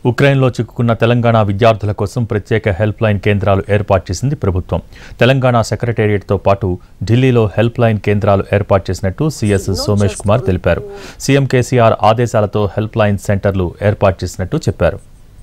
ఉక్రెయిన్లో చిక్కుకున్న తెలంగాణ విద్యార్థుల కోసం ప్రత్యేక హెల్ప్ లైన్ కేంద్రాలు ఏర్పాటు చేసింది ప్రభుత్వం తెలంగాణ సెక్రటేరియట్తో పాటు ఢిల్లీలో హెల్ప్ లైన్ కేంద్రాలు ఏర్పాటు చేసినట్టు సీఎస్ సోమేష్ కుమార్ తెలిపారు సీఎం కేసీఆర్ ఆదేశాలతో హెల్ప్ లైన్ సెంటర్లు ఏర్పాటు చేసినట్టు చెప్పారు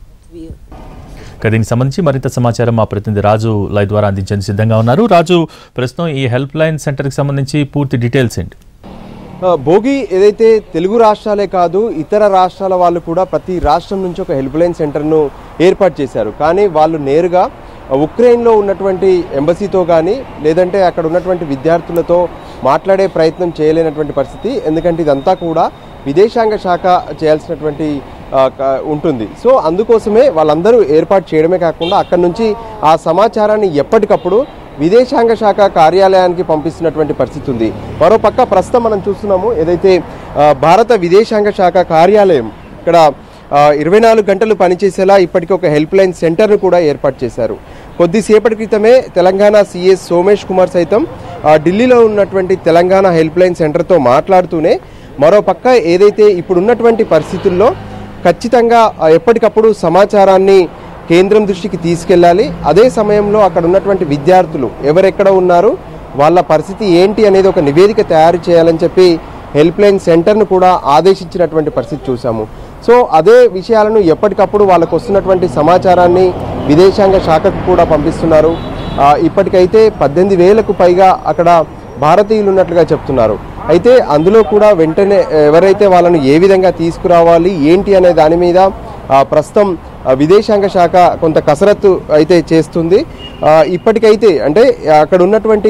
ఇక దీనికి సంబంధించి మరింత సమాచారం మా ప్రతినిధి రాజు లైవ్ ద్వారా అందించేందుకు సిద్ధంగా ఉన్నారు రాజు ప్రస్తుతం ఈ హెల్ప్ లైన్ సెంటర్కి సంబంధించి పూర్తి డీటెయిల్స్ ఏంటి ఆ, భోగి ఏదైతే తెలుగు రాష్ట్రాలే కాదు ఇతర రాష్ట్రాల వాళ్ళు కూడా ప్రతి రాష్ట్రం నుంచి ఒక హెల్ప్ లైన్ సెంటర్ను ఏర్పాటు చేశారు కానీ వాళ్ళు నేరుగా ఉక్రెయిన్లో ఉన్నటువంటి ఎంబసీతో కానీ లేదంటే అక్కడ ఉన్నటువంటి విద్యార్థులతో మాట్లాడే ప్రయత్నం చేయలేనటువంటి పరిస్థితి ఎందుకంటే ఇదంతా కూడా విదేశాంగ శాఖ చేయాల్సినటువంటి ఆ, క- ఉంటుంది సో అందుకోసమే వాళ్ళందరూ ఏర్పాటు చేయడమే కాకుండా అక్కడ నుంచి ఆ సమాచారాన్ని ఎప్పటికప్పుడు విదేశాంగ శాఖ కార్యాలయానికి పంపిస్తున్నటువంటి పరిస్థితి ఉంది మరోపక్క ప్రస్తుతం మనం చూస్తున్నాము ఏదైతే ఆ, భారత విదేశాంగ శాఖ కార్యాలయం ఇక్కడ ఇరవై నాలుగు గంటలు పనిచేసేలా ఇప్పటికీ ఒక హెల్ప్ లైన్ సెంటర్ను కూడా ఏర్పాటు చేశారు కొద్దిసేపటి క్రితమే తెలంగాణ సీఎస్ సోమేష్ కుమార్ సైతం ఆ, ఢిల్లీలో ఉన్నటువంటి తెలంగాణ హెల్ప్ లైన్ సెంటర్తో మాట్లాడుతూనే మరోపక్క ఏదైతే ఇప్పుడున్నటువంటి పరిస్థితుల్లో ఖచ్చితంగా ఆ, ఎప్పటికప్పుడు సమాచారాన్ని కేంద్రం దృష్టికి తీసుకెళ్ళాలి అదే సమయంలో అక్కడ ఉన్నటువంటి విద్యార్థులు ఎవరెక్కడ ఉన్నారు వాళ్ళ పరిస్థితి ఏంటి అనేది ఒక నివేదిక తయారు చేయాలని చెప్పి హెల్ప్ లైన్ సెంటర్ను కూడా ఆదేశించినటువంటి పరిస్థితి చూసాము సో అదే విషయాలను ఎప్పటికప్పుడు వాళ్ళకు వస్తున్నటువంటి సమాచారాన్ని విదేశాంగ శాఖకు కూడా పంపిస్తున్నారు ఆ, ఇప్పటికైతే పద్దెనిమిది వేలకు పైగా అక్కడ భారతీయులు ఉన్నట్లుగా చెప్తున్నారు అయితే అందులో కూడా వెంటనే ఎవరైతే వాళ్ళను ఏ విధంగా తీసుకురావాలి ఏంటి అనే దాని మీద ఆ, ప్రస్తుతం ఆ, విదేశాంగ శాఖ కొంత కసరత్తు అయితే చేస్తుంది ఆ, ఇప్పటికైతే అంటే అక్కడ ఉన్నటువంటి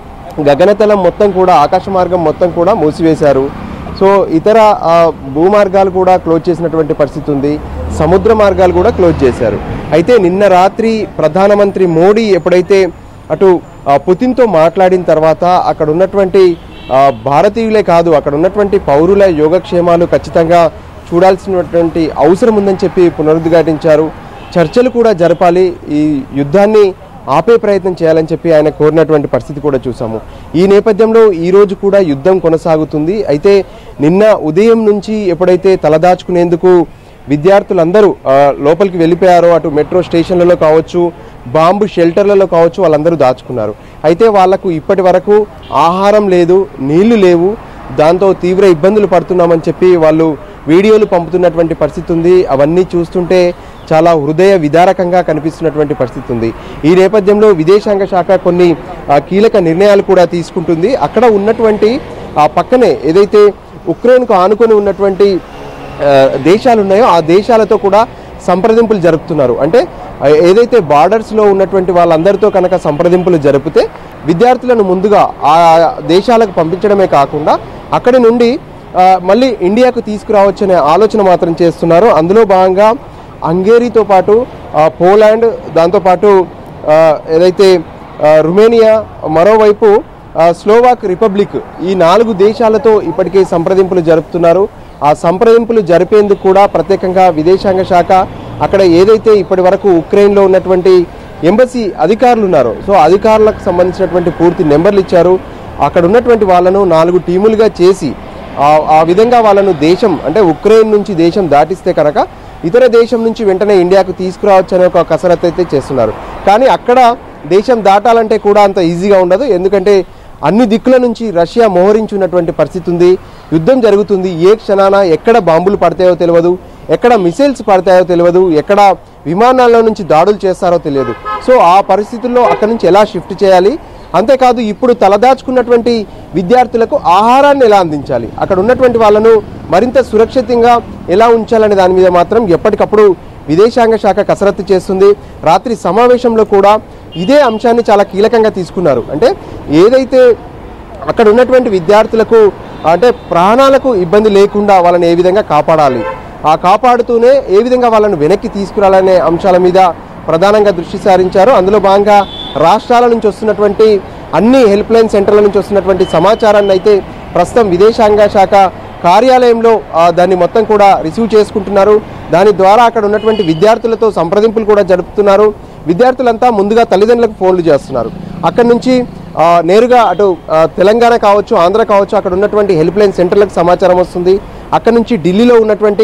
గగనతలం మొత్తం కూడా ఆకాశ మార్గం మొత్తం కూడా మూసివేశారు సో ఇతర ఆ, భూమార్గాలు కూడా క్లోజ్ చేసినటువంటి పరిస్థితి ఉంది సముద్ర మార్గాలు కూడా క్లోజ్ చేశారు అయితే నిన్న రాత్రి ప్రధానమంత్రి మోడీ ఎప్పుడైతే అటు ఆ, పుతిన్తో మాట్లాడిన తర్వాత అక్కడ ఉన్నటువంటి ఆ, భారతీయులే కాదు అక్కడ ఉన్నటువంటి పౌరుల యోగక్షేమాలు ఖచ్చితంగా చూడాల్సినటువంటి అవసరం ఉందని చెప్పి పునరుద్ఘాటించారు చర్చలు కూడా జరపాలి ఈ యుద్ధాన్ని ఆపే ప్రయత్నం చేయాలని చెప్పి ఆయన కోరినటువంటి పరిస్థితి కూడా చూసాము ఈ నేపథ్యంలో ఈ రోజు కూడా యుద్ధం కొనసాగుతుంది అయితే నిన్న ఉదయం నుంచి ఎప్పుడైతే తలదాచుకునేందుకు విద్యార్థులందరూ ఆ, లోపలికి వెళ్ళిపోయారో అటు మెట్రో స్టేషన్లలో కావచ్చు బాంబు షెల్టర్లలో కావచ్చు వాళ్ళందరూ దాచుకున్నారు అయితే వాళ్లకు ఇప్పటి వరకు ఆహారం లేదు నీళ్లు లేవు దాంతో తీవ్ర ఇబ్బందులు పడుతున్నామని చెప్పి వాళ్ళు వీడియోలు పంపుతున్నటువంటి పరిస్థితి ఉంది అవన్నీ చూస్తుంటే చాలా హృదయ విదారకంగా కనిపిస్తున్నటువంటి పరిస్థితి ఉంది ఈ నేపథ్యంలో విదేశాంగ శాఖ కొన్ని ఆ, కీలక నిర్ణయాలు కూడా తీసుకుంటుంది అక్కడ ఉన్నటువంటి ఆ పక్కనే ఏదైతే ఉక్రెయిన్కు ఆనుకొని ఉన్నటువంటి ఆ, దేశాలు ఉన్నాయో ఆ దేశాలతో కూడా సంప్రదింపులు జరుపుతున్నారు అంటే ఆ, ఏదైతే బార్డర్స్లో ఉన్నటువంటి వాళ్ళందరితో కనుక సంప్రదింపులు జరిపితే విద్యార్థులను ముందుగా ఆ దేశాలకు పంపించడమే కాకుండా అక్కడి నుండి ఆ, మళ్ళీ ఇండియాకు తీసుకురావచ్చనే ఆలోచన మాత్రం చేస్తున్నారు అందులో భాగంగా హంగేరీతో పాటు ఆ, పోలాండ్ దాంతోపాటు ఆ, ఏదైతే ఆ, రుమేనియా మరోవైపు ఆ, స్లోవాక్ రిపబ్లిక్ ఈ నాలుగు దేశాలతో ఇప్పటికే సంప్రదింపులు జరుపుతున్నారు ఆ సంప్రదింపులు జరిపేందుకు కూడా ప్రత్యేకంగా విదేశాంగ శాఖ అక్కడ ఏదైతే ఇప్పటి వరకు ఉక్రెయిన్లో ఉన్నటువంటి ఎంబసీ అధికారులు ఉన్నారో సో అధికారులకు సంబంధించినటువంటి పూర్తి నెంబర్లు ఇచ్చారు అక్కడ ఉన్నటువంటి వాళ్ళను నాలుగు టీములుగా చేసి ఆ- ఆ విధంగా వాళ్ళను దేశం అంటే ఉక్రెయిన్ నుంచి దేశం దాటిస్తే కనుక ఇతర దేశం నుంచి వెంటనే ఇండియాకు తీసుకురావచ్చు అనే ఒక కసరత్తు అయితే చేస్తున్నారు కానీ అక్కడ దేశం దాటాలంటే కూడా అంత ఈజీగా ఉండదు ఎందుకంటే అన్ని దిక్కుల నుంచి రష్యా మోహరించి ఉన్నటువంటి పరిస్థితి ఉంది యుద్ధం జరుగుతుంది ఏ క్షణాన ఎక్కడ బాంబులు పడతాయో తెలియదు ఎక్కడ మిసైల్స్ పడతాయో తెలియదు ఎక్కడ విమానాల్లో నుంచి దాడులు చేస్తారో తెలియదు సో ఆ పరిస్థితుల్లో అక్కడి నుంచి ఎలా షిఫ్ట్ చేయాలి అంతేకాదు ఇప్పుడు తలదాచుకున్నటువంటి విద్యార్థులకు ఆహారాన్ని ఎలా అందించాలి అక్కడ ఉన్నటువంటి వాళ్ళను మరింత సురక్షితంగా ఎలా ఉంచాలనే దాని మీద మాత్రం ఎప్పటికప్పుడు విదేశాంగ శాఖ కసరత్తు చేస్తుంది రాత్రి సమావేశంలో కూడా ఇదే అంశాన్ని చాలా కీలకంగా తీసుకున్నారు అంటే ఏదైతే అక్కడ ఉన్నటువంటి విద్యార్థులకు అంటే ప్రాణాలకు ఇబ్బంది లేకుండా వాళ్ళని ఏ విధంగా కాపాడాలి ఆ కాపాడుతూనే ఏ విధంగా వాళ్ళను వెనక్కి తీసుకురాలనే అంశాల మీద ప్రధానంగా దృష్టి సారించారు అందులో భాగంగా రాష్ట్రాల నుంచి వస్తున్నటువంటి అన్ని హెల్ప్ లైన్ సెంటర్ల నుంచి వస్తున్నటువంటి సమాచారాన్ని అయితే ప్రస్తుతం విదేశాంగ శాఖ కార్యాలయంలో ఆ, దాన్ని మొత్తం కూడా రిసీవ్ చేసుకుంటున్నారు దాని ద్వారా అక్కడ ఉన్నటువంటి విద్యార్థులతో సంప్రదింపులు కూడా జరుపుతున్నారు విద్యార్థులంతా ముందుగా తల్లిదండ్రులకు ఫోన్లు చేస్తున్నారు అక్కడి నుంచి ఆ, నేరుగా అటు ఆ, తెలంగాణ కావచ్చు ఆంధ్ర కావచ్చు అక్కడ ఉన్నటువంటి హెల్ప్ లైన్ సెంటర్లకు సమాచారం వస్తుంది అక్కడ నుంచి ఢిల్లీలో ఉన్నటువంటి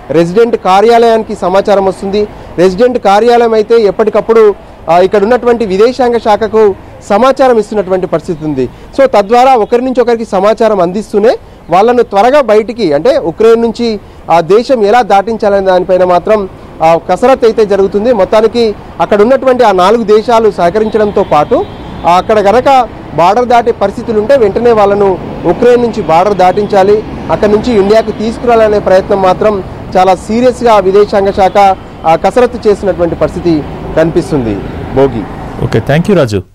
రెసిడెంట్ కార్యాలయానికి సమాచారం వస్తుంది రెసిడెంట్ కార్యాలయం అయితే ఎప్పటికప్పుడు ఆ, ఇక్కడ ఉన్నటువంటి విదేశాంగ శాఖకు సమాచారం ఇస్తున్నటువంటి పరిస్థితి ఉంది సో తద్వారా ఒకరి నుంచి ఒకరికి సమాచారం అందిస్తూనే వాళ్ళను త్వరగా బయటికి అంటే ఉక్రెయిన్ నుంచి ఆ దేశం ఎలా దాటించాలనే దానిపైన మాత్రం ఆ, కసరత్తు అయితే జరుగుతుంది మొత్తానికి అక్కడ ఉన్నటువంటి ఆ నాలుగు దేశాలు సహకరించడంతో పాటు ఆ, అక్కడ గనక బార్డర్ దాటే పరిస్థితులు ఉంటే వెంటనే వాళ్ళను ఉక్రెయిన్ నుంచి బార్డర్ దాటించాలి అక్కడ నుంచి ఇండియాకు తీసుకురాలనే ప్రయత్నం మాత్రం చాలా సీరియస్గా విదేశాంగ శాఖ ఆ, కసరత్తు చేసినటువంటి పరిస్థితి కనిపిస్తుంది Bhogi okay thank you Raju